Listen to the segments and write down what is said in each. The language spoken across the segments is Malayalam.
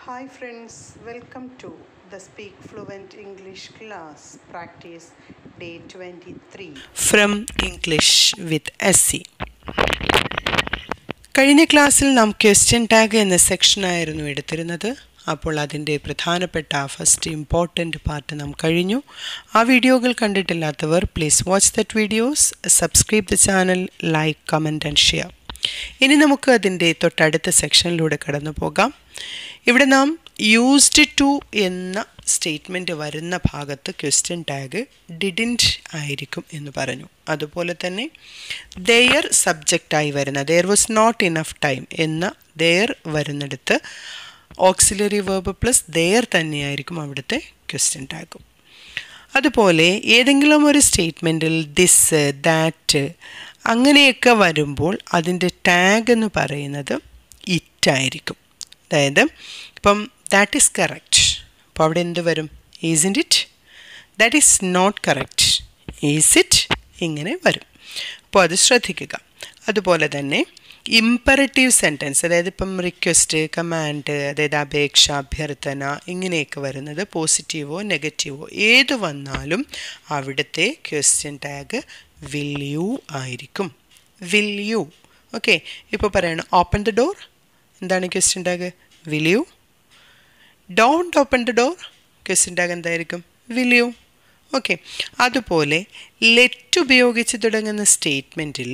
Hi friends, welcome to the Speak Fluent English class practice day 23. From English with S C കഴിഞ്ഞ ക്ലാസ്സിൽ നാം ക്വസ്റ്റ്യൻ ടാഗ് എന്ന സെക്ഷനായിരുന്നു എടുത്തിരുന്നത് അപ്പോൾ അതിൻ്റെ പ്രധാനപ്പെട്ട ഫസ്റ്റ് ഇമ്പോർട്ടൻ്റ് പാർട്ട് നാം കഴിഞ്ഞു ആ വീഡിയോകൾ കണ്ടിട്ടില്ലാത്തവർ please watch that videos subscribe the channel like comment and share ഇനി നമുക്ക് അതിൻ്റെ തൊട്ടടുത്ത സെക്ഷനിലൂടെ കടന്നു പോകാം ഇവിടെ നാം യൂസ്ഡ് ടു എന്ന സ്റ്റേറ്റ്മെൻറ്റ് വരുന്ന ഭാഗത്ത് ക്വസ്റ്റ്യൻ ടാഗ് ഡിഡിൻറ്റ് ആയിരിക്കും എന്ന് പറഞ്ഞു അതുപോലെ തന്നെ ദെയർ സബ്ജക്റ്റായി വരുന്ന there was not enough time എന്ന ദെയർ വരുന്നിടത്ത് ഓക്സിലറി വേർബ് പ്ലസ് ദെയർ തന്നെയായിരിക്കും അവിടുത്തെ ക്വസ്റ്റ്യൻ ടാഗും അതുപോലെ ഏതെങ്കിലും ഒരു സ്റ്റേറ്റ്മെൻറ്റിൽ ദിസ് ദാറ്റ് അങ്ങനെയൊക്കെ വരുമ്പോൾ അതിൻ്റെ ടാഗ് എന്ന് പറയുന്നത് ഇറ്റായിരിക്കും അതായത് ഇപ്പം ദാറ്റ് ഈസ് കറക്റ്റ് അപ്പോൾ അവിടെ എന്ത് വരും isn't it that is not correct is it ഇങ്ങനെ വരും അപ്പോൾ അത് ശ്രദ്ധിക്കുക അതുപോലെ തന്നെ ഇമ്പറേറ്റീവ് സെൻറ്റൻസ് അതായത് ഇപ്പം റിക്വസ്റ്റ് കമാൻഡ് അതായത് അപേക്ഷ അഭ്യർത്ഥന ഇങ്ങനെയൊക്കെ വരുന്നത് പോസിറ്റീവോ നെഗറ്റീവോ ഏത് വന്നാലും അവിടുത്തെ ക്വസ്റ്റ്യൻ ടാഗ് വിൽ യു ആയിരിക്കും വിൽ യു ഓക്കെ ഇപ്പോൾ പറയണം ഓപ്പൺ ദ ഡോർ എന്താണ് question tag will you don't open the door question tag എന്തായിരിക്കും വിൽ യു ഓക്കെ അതുപോലെ ലെറ്റ് ഉപയോഗിച്ച് തുടങ്ങുന്ന സ്റ്റേറ്റ്മെൻറ്റിൽ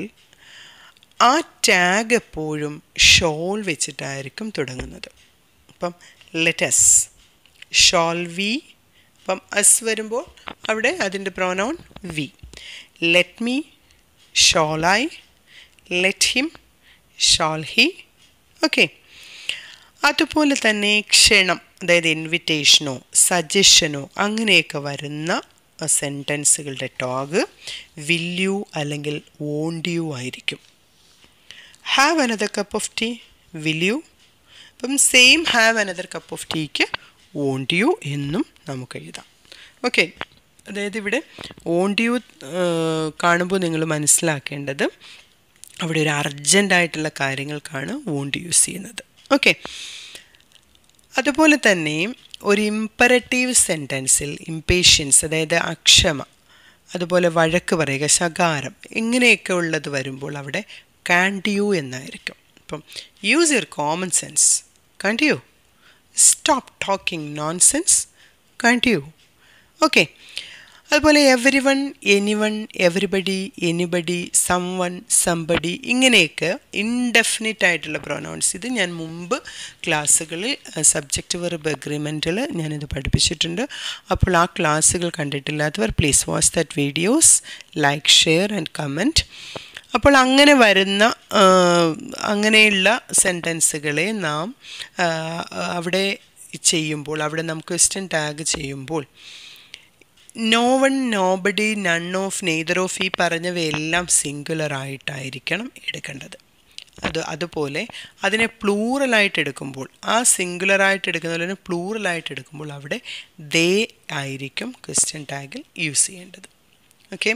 ആ ടാഗ് എപ്പോഴും ഷോൾ വെച്ചിട്ടായിരിക്കും തുടങ്ങുന്നത് അപ്പം ലെറ്റസ് ഷോൾ വി അപ്പം അസ് വരുമ്പോൾ അവിടെ അതിൻ്റെ pronoun we let me shall I let him shall he okay അതുപോലെ തന്നെ ക്ഷണം അതായത് ഇൻവിറ്റേഷനോ സജഷനോ അങ്ങനെയൊക്കെ വരുന്ന സെൻറ്റൻസുകളുടെ ടാഗ് വില്യു അല്ലെങ്കിൽ വോണ്ട് യു ആയിരിക്കും have another cup of tea will you അപ്പം same have another cup of ടീക്ക് വോണ്ട് യു എന്നും നമുക്ക് എഴുതാം ഓക്കെ അതായത് ഇവിടെ വോണ്ട് യു കാണുമ്പോൾ നിങ്ങൾ മനസ്സിലാക്കേണ്ടത് അവിടെ ഒരു അർജൻറ്റായിട്ടുള്ള കാര്യങ്ങൾക്കാണ് വോണ്ട് യൂസ് ചെയ്യുന്നത് ഓക്കെ അതുപോലെ തന്നെ ഒരു ഇമ്പറേറ്റീവ് സെൻറ്റൻസിൽ ഇമ്പേഷ്യൻസ് അതായത് അക്ഷമ അതുപോലെ വഴക്ക് പറയുക ശകാരം ഇങ്ങനെയൊക്കെ ഉള്ളത് വരുമ്പോൾ അവിടെ കാൻഡ് യു എന്നായിരിക്കും ഇപ്പം use your common sense can't you stop talking nonsense can't you okay അതുപോലെ everyone anyone everybody anybody someone somebody ഇങ്ങനെയൊക്കെ ഇൻഡെഫിനിറ്റ് ആയിട്ടുള്ള പ്രൊനൗൺസ് ഇത് ഞാൻ മുമ്പ് ക്ലാസ്സുകളിൽ സബ്ജക്റ്റ് വെർബ് അഗ്രിമെൻറ്റിൽ ഞാനിത് പഠിപ്പിച്ചിട്ടുണ്ട് അപ്പോൾ ആ ക്ലാസ്സുകൾ കണ്ടിട്ടില്ലാത്തവർ please watch that videos like share and comment അപ്പോൾ അങ്ങനെ വരുന്ന അങ്ങനെയുള്ള സെൻറ്റൻസുകളെ നാം അവിടെ ചെയ്യുമ്പോൾ അവിടെ നാം ക്വസ്റ്റ്യൻ ടാഗ് ചെയ്യുമ്പോൾ no one nobody none of neither of ഈ പറഞ്ഞവയെല്ലാം സിംഗുലർ ആയിട്ടായിരിക്കണം എടുക്കേണ്ടത് അത് അതുപോലെ അതിനെ പ്ലൂറലായിട്ട് എടുക്കുമ്പോൾ ആ സിംഗുലറായിട്ട് എടുക്കുന്നതിന് പ്ലൂറലായിട്ട് എടുക്കുമ്പോൾ അവിടെ ദേ ആയിരിക്കും ക്വസ്റ്റ്യൻ ടാഗിൽ യൂസ് ചെയ്യേണ്ടത് ഓക്കെ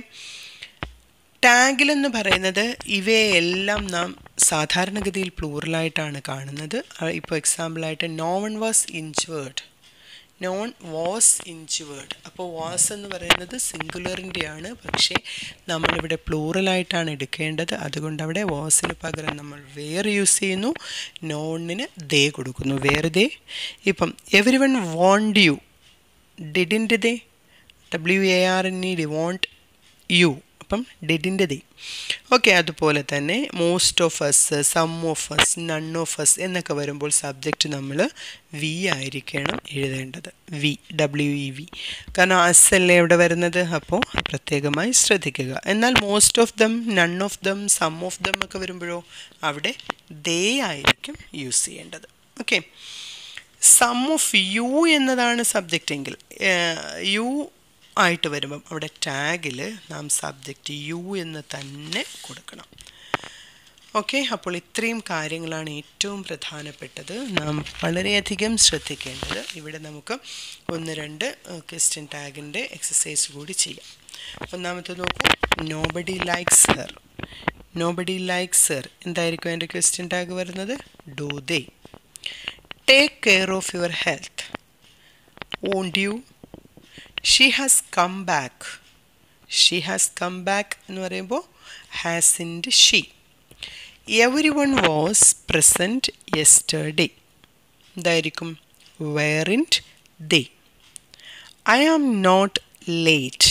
ടാഗിൽ എന്ന് പറയുന്നത് ഇവയെല്ലാം നാം സാധാരണഗതിയിൽ പ്ലൂറലായിട്ടാണ് കാണുന്നത് ഇപ്പോൾ എക്സാമ്പിളായിട്ട് no one was injured none was injured അപ്പോൾ വാസ് എന്ന് പറയുന്നത് സിംഗുലറിൻ്റെ ആണ് പക്ഷേ നമ്മളിവിടെ പ്ലൂറലായിട്ടാണ് എടുക്കേണ്ടത് അതുകൊണ്ട് അവിടെ വാസിന് പകരം നമ്മൾ വേർ യൂസ് ചെയ്യുന്നു നോണിന് ദേ കൊടുക്കുന്നു വേറെ ദേ ഇപ്പം എവരി വൺ വോണ്ട് യു ഡിഡിൻ്റെ they W A R N E D won't you അപ്പം ഡിഡിൻ്റെ ദേ ഓക്കെ അതുപോലെ തന്നെ most of us some of us none of us എന്നൊക്കെ വരുമ്പോൾ സബ്ജക്റ്റ് നമ്മൾ വി ആയിരിക്കണം എഴുതേണ്ടത് വി ഡബ്ല്യു ഇ വി കാരണം അസ് അല്ലേ ഇവിടെ വരുന്നത് അപ്പോൾ പ്രത്യേകമായി ശ്രദ്ധിക്കുക എന്നാൽ most of them none of them some of them ഒക്കെ വരുമ്പോഴോ അവിടെ ദേ ആയിരിക്കും യൂസ് ചെയ്യേണ്ടത് ഓക്കെ സം ഓഫ് യു എന്നതാണ് സബ്ജക്റ്റ് എങ്കിൽ യു ആയിട്ട് വരുമ്പം അവിടെ ടാഗിൽ നാം സബ്ജക്റ്റ് യു എന്ന് തന്നെ കൊടുക്കണം ഓക്കെ അപ്പോൾ ഇത്രയും കാര്യങ്ങളാണ് ഏറ്റവും പ്രധാനപ്പെട്ടത് നാം വളരെയധികം ശ്രദ്ധിക്കേണ്ടത് ഇവിടെ നമുക്ക് ഒന്ന് രണ്ട് ക്വസ്റ്റ്യൻ ടാഗിൻ്റെ എക്സസൈസ് കൂടി ചെയ്യാം ഒന്നാമത്തെ നോക്കൂ nobody likes her nobody likes her എന്തായിരിക്കും എൻ്റെ ക്വസ്റ്റ്യൻ ടാഗ് വരുന്നത് do they take care of your health won't you she has come back she has come back എന്ന് പറയുമ്പോൾ ഹാസിൻ്റെ she everyone was present yesterday എന്തായിരിക്കും weren't they I am not late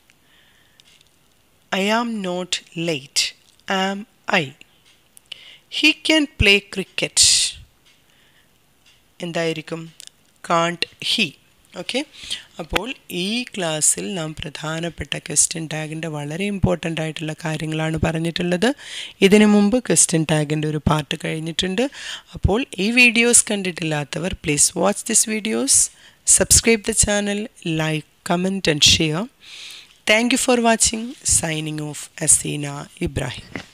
I am not late am I he can play cricket എന്തായിരിക്കും കാൺട്ട് ഹി ഓക്കെ അപ്പോൾ ഈ ക്ലാസ്സിൽ നാം പ്രധാനപ്പെട്ട ക്വസ്റ്റ്യൻ ടാഗിൻ്റെ വളരെ ഇമ്പോർട്ടൻ്റ് ആയിട്ടുള്ള കാര്യങ്ങളാണ് പറഞ്ഞിട്ടുള്ളത് ഇതിനു മുമ്പ് ക്വസ്റ്റ്യൻ ടാഗിൻ്റെ ഒരു പാർട്ട് കഴിഞ്ഞിട്ടുണ്ട് അപ്പോൾ ഈ വീഡിയോസ് കണ്ടിട്ടില്ലാത്തവർ please watch this videos subscribe the channel like comment and share thank you for watching signing off Aseena Ibrahim